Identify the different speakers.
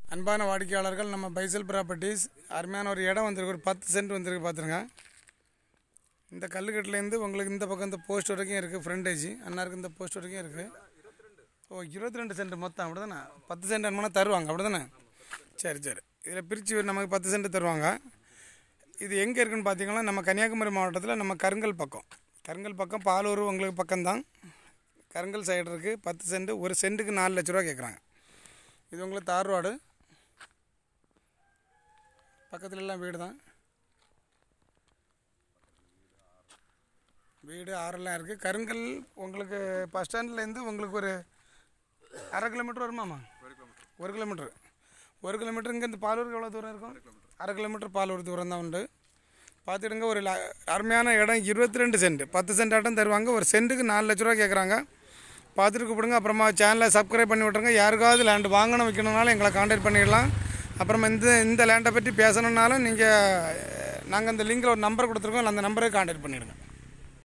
Speaker 1: அன்பான வாடிக்கையாளர்கள் நம்ம பைசல் ப்ராப்பர்ட்டிஸ் அருமையான ஒரு இடம் வந்திருக்கு ஒரு பத்து சென்ட் வந்திருக்கு பார்த்துருங்க இந்த கல்லுக்கட்டுலேருந்து உங்களுக்கு இந்த பக்கம் இந்த போஸ்ட் வரைக்கும் இருக்குது ஃப்ரண்டேஜ் அண்ணாருக்கு இந்த போஸ்ட் வரைக்கும் இருக்குது ஓ இருபத்தி ரெண்டு சென்ட் மொத்தம் அப்படி தானே பத்து சென்ட் அனுமனா தருவாங்க அப்படி தானே சரி சரி இதில் பிரித்து நமக்கு பத்து சென்ட் தருவாங்க இது எங்கே இருக்குன்னு பார்த்தீங்கன்னா நம்ம கன்னியாகுமரி மாவட்டத்தில் நம்ம கருங்கல் பக்கம் கருங்கல் பக்கம் பாலூர் உங்களுக்கு பக்கம்தான் கருங்கல் சைடு இருக்குது பத்து சென்ட் ஒரு சென்ட்டுக்கு நாலு லட்ச ரூபா கேட்குறாங்க இது உங்களுக்கு தார் ரோடு பக்கத்துல எல்லாம் வீடு தான் வீடு ஆறெல்லாம் இருக்குது கருங்கல் உங்களுக்கு பஸ் ஸ்டாண்ட்லேருந்து உங்களுக்கு ஒரு அரை கிலோமீட்டர் வருமாம்மா ஒரு கிலோமீட்டர் ஒரு கிலோமீட்டர் இங்கேருந்து பாலூருக்கு எவ்வளோ தூரம் இருக்கும் அரை கிலோமீட்டர் பாலூர் தூரம் தான் உண்டு பார்த்துடுங்க ஒரு ல- அருமையான இடம் இருபத்தி ரெண்டு சென்ட் பத்து சென்ட் ஆட்டம் தருவாங்க ஒரு சென்ட்டுக்கு நாலு லட்ச ரூபா கேட்குறாங்க பார்த்துட்டு கூப்பிடுங்க அப்புறமா சேனலை சப்ஸ்கிரைப் பண்ணி விட்ருங்க யாருக்காவது லேண்டு வாங்கணும் வைக்கணும்னாலும் எங்களை காண்டாக்ட் பண்ணிடலாம் அப்புறமா இந்த இந்த லேண்டை பற்றி பேசணுன்னாலும் நீங்கள் நாங்கள் இந்த லிங்கில் ஒரு நம்பர் கொடுத்துருக்கோம் அந்த நம்பரை காண்டாக்ட் பண்ணிவிடுங்க